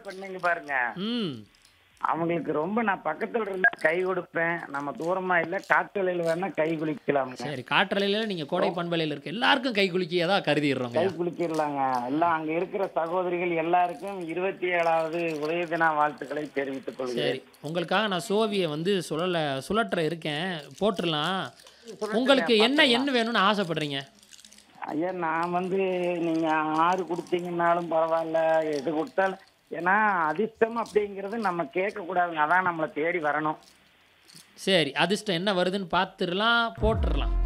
பண்ணீங்க பாருங்க ம் அவங்களுக்கு ரொம்ப நான் பக்கத்துல இருந்தா கை கொடுப்பேன் நம்ம தூரமா இல்ல காத்தலையில வேணா கை குளிக்கலாமுங்க சரி காற்றலையில நீங்க கோடை பண்பலையில் இருக்க எல்லாருக்கும் கை குலுக்கியதா கருதிடுறோங்க கை குளிக்கிடலாங்க எல்லாம் அங்க இருக்கிற சகோதரிகள் எல்லாருக்கும் இருபத்தி ஏழாவது உதய தின வாழ்த்துக்களை தெரிவித்துக் கொள்கிறேன் சரி உங்களுக்காக நான் சோவியை வந்து சுழல சுழற்ற இருக்கேன் போட்டுடலாம் உங்களுக்கு என்ன எண் வேணும்னு ஆசைப்படுறீங்க ஐயா நான் வந்து நீங்க ஆறு கொடுத்தீங்கன்னாலும் பரவாயில்ல எது கொடுத்தாலும் ஏன்னா அதிர்ஷ்டம் அப்படிங்கிறது நம்ம கேட்க கூடாதுங்க அதான் நம்மளை தேடி வரணும் சரி அதிர்ஷ்டம் என்ன வருதுன்னு பார்த்துடலாம் போட்டுடலாம்